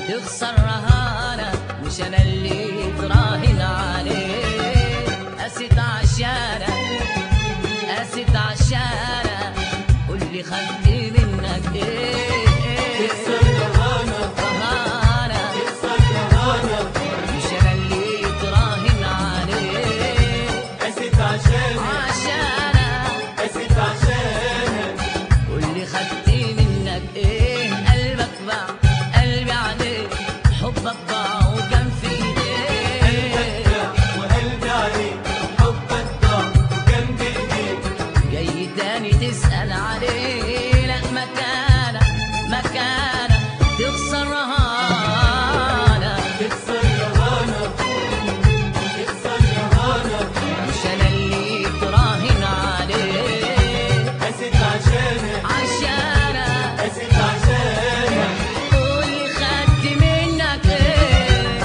تخسر رهانة مش أنا اللي تراهن عليه قست عشانك قست عشانك قول لي خدت منك ايه تكسر رهانة رهانة تكسر رهانة مش أنا اللي تراهن عليه قست عشانك عشانك قست عشانك واللي خدت منك ايه قلبك باع قلبي عليك حبك ضاع وكان في ايديك وقلبي عليك حبك ضاع جنب ايديك جاي تاني تسأل عليه لا مكانك مكانك تخسر رهانة تكسر رهانة تكسر رهانة مش انا اللي تراهن عليه قست عشانك عشانك قست عشانك واللي خدت منك ايه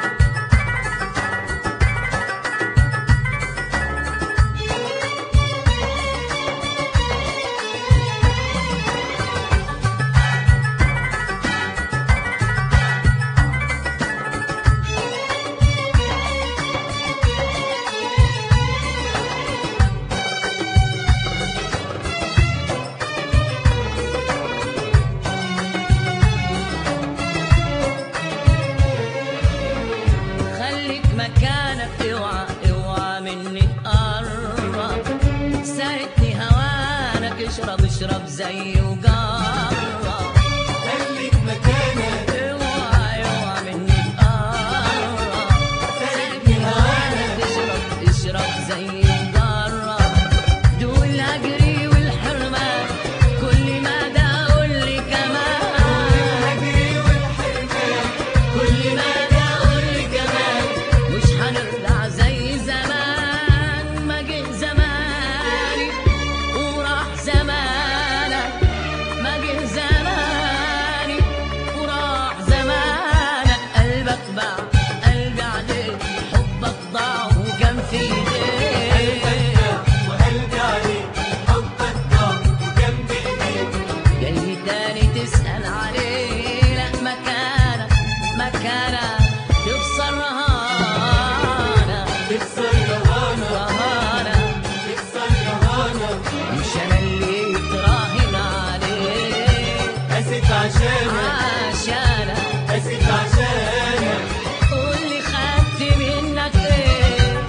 خليك مكانك اوعى اوعى مني تقرب ساعدني هوانك اشرب اشرب زي وجرب خليك مكانك اوعى اوعى مني تقرب ساعدني هوانك اشرب اشرب زي وجرب دول اجري والحرمان كل ما ده اقول لي كمان الهجري والحرمان كل ما ده اقول لي كمان مش هنرجع زي زمان ما جه زماني وراح زمانك ما جه زماني وراح زمانك قلبك باع قلبي عليك حبك ضاع وكان في ايديك وقلبي عليك حبك ضاع جنب ايديك جاي تاني تسأل عليه لا مكانك مكانك تخسر رهانة تكسر رهانة رهانة تكسر رهانة مش أنا اللي تراهن عليه قست عشانك عشانك قست عشانك واللي خدت منك ايه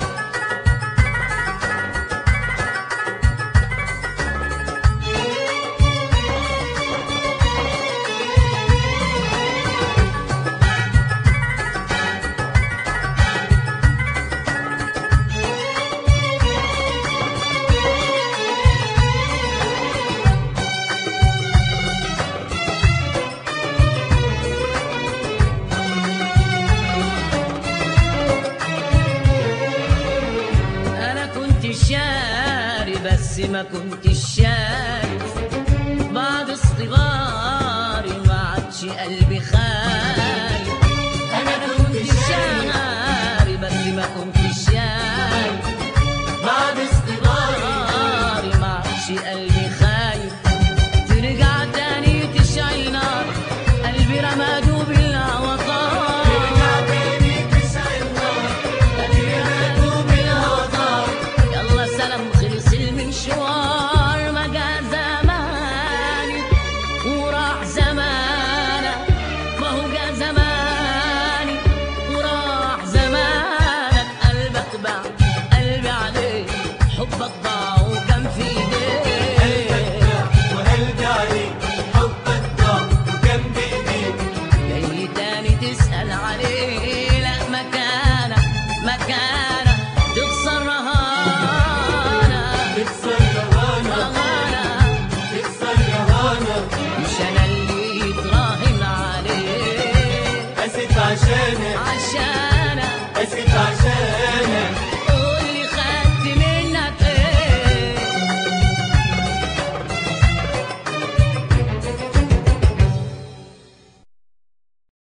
انا كنت شاري بس ما كنت شايف بعد اصطباري ما عادش قلبي خايف انا كنت شاري بس ما كنت شايف بعد اصطباري ما عادش قلبي خايف ترجع تاني تشعل نار قلبي رماده بالهوى طار ترجع تاني تشعل نار قلبي رماده بالهوى طار يلا سلام خلص المشوار ما جا زماني وراح زمانك ما هو جا زماني وراح زمانك قلبك باع قلبي عليك حبك ضاع وكان في ايديك وقلبي عليك حبك ضاع جنب ايديك جاي تاني تسأل عليه لا مكانك مكانك تخسر رهانك تكسر